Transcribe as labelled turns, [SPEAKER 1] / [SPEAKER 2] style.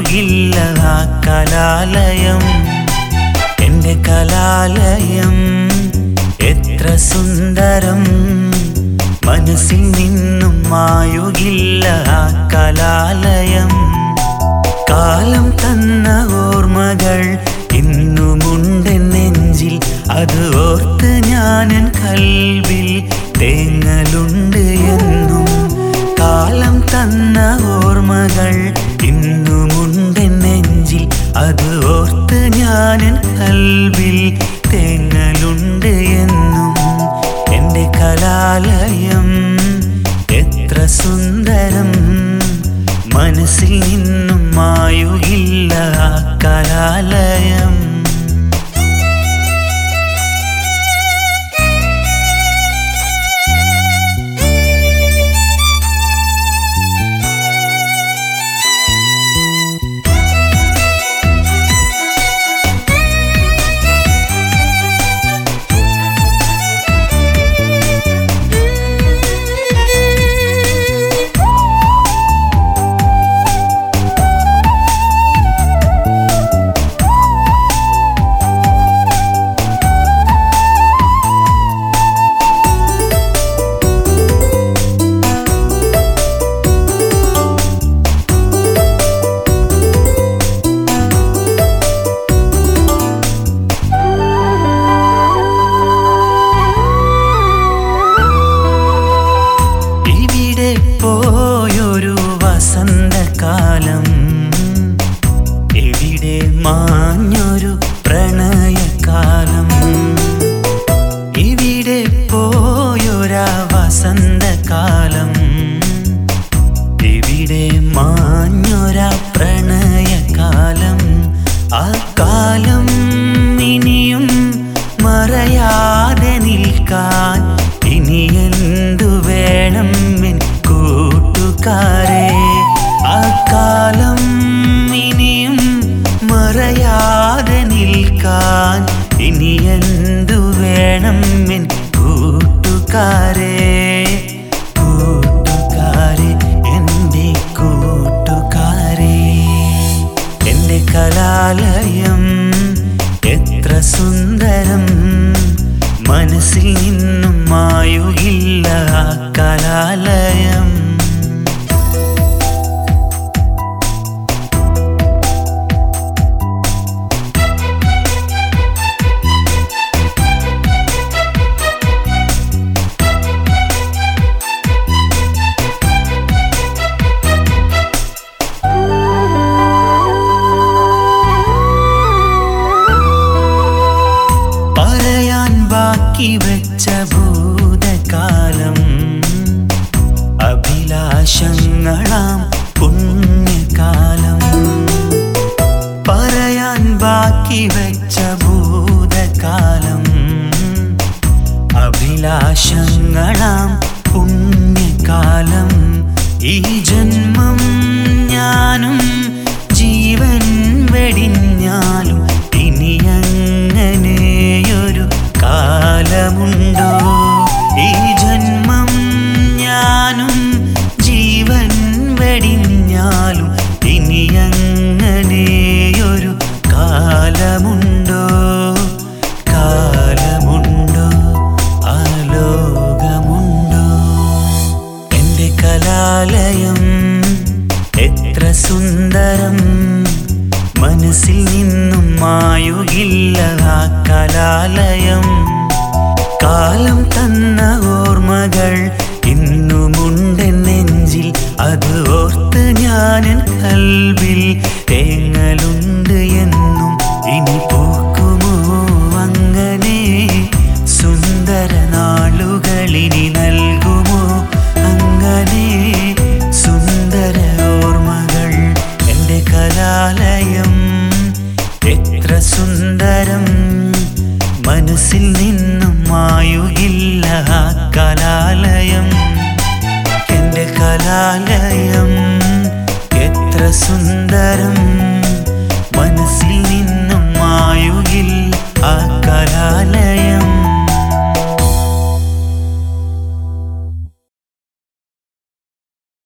[SPEAKER 1] മായുകില്ല ആ കലാലയം എന്റെ കലാലയം എത്ര സുന്ദരം മനസ്സിൽ നിന്നും മായുകില്ല ആ കലാലയം കാലം തന്ന ഓർമ്മകൾ ഇന്നുമുണ്ട് നെഞ്ചിൽ അത് ഓർത്ത് ഞാനൻ കൽവിൽ തേങ്ങലുണ്ട് എന്നും കാലം തന്ന ഓർമ്മകൾ ഇന്നുമുണ്ട് നെഞ്ചിൽ അത് ഓർത്ത് ഞാനൻ കൽവിൽ തേങ്ങലുണ്ട് എന്നും എന്റെ കലാലയം എത്ര സുന്ദരം മനസ്സിൽ നിന്നും മായുകില്ല ആ കലാലയം ഇവിടെ പോയൊരു വസന്തകാലം എവിടെ മാഞ്ഞൊരു പ്രണയകാലം ഇവിടെ പോയൊരാ വസന്തകാലം എവിടെ മാഞ്ഞൊരാ പ്രണയകാലം ആ കാലം ഇനിയും മറയാതെ നിൽക്കാൻ ഇനി എന്തു വേണം എൻ കൂട്ടുകാരെ ആ കാലം ഇനിയും മറയാതെ നിൽക്കാൻ ഇനി എന്തു വേണം എൻ കൂട്ടുകാരെ കൂട്ടുകാരെ എൻ്റെ കൂട്ടുകാരെ എന്റെ കലാലയം എത്ര സുന്ദരം മനസ്സിൽ നിന്നും മായുകില്ല ആ കലാലയം പറയാൻ ബാക്കി വെച്ച ഭൂതകാലം അഭിലാഷങ്ങളാം പുണ്യകാലം പറയാൻ ബാക്കി വെച്ച ഭൂതകാലം അഭിലാഷങ്ങളാം പുണ്യകാലം ഈ ജന്മം ഞാനും ജീവൻ വെടിഞ്ഞാലും ഇനി അങ്ങനെയൊരു കാലമുണ്ടോ ഈ ജന്മം ഞാനും ജീവൻ വെടിഞ്ഞാലും ഇനി അങ്ങനെയൊരു കാലമുണ്ടോ കാലമുണ്ടോ ആ ലോകമുണ്ടോ എന്റെ കലാലയം എത്ര സുന്ദരം മനസ്സിൽ നിന്നും മായുകില്ല ആ കലാലയം കാലം തന്ന ഓർമ്മകൾ ഇന്നുമുണ്ട് നെഞ്ചിൽ അത് ഓർത്ത് ഞാനൻ കൽവിൽ തേങ്ങലുണ്ട് എന്നും ഇനി പൂക്കുമോ അങ്ങനെ സുന്ദര നാളുകളിനി നൽകുമോ അങ്ങനെ സുന്ദര ഓർമ്മകൾ എൻ്റെ കലാലയം എത്ര സുന്ദരം മനസ്സിൽ നിന്നും മായുകില്ല ആ കലാലയം എൻ്റെ കലാലയം എത്ര സുന്ദരം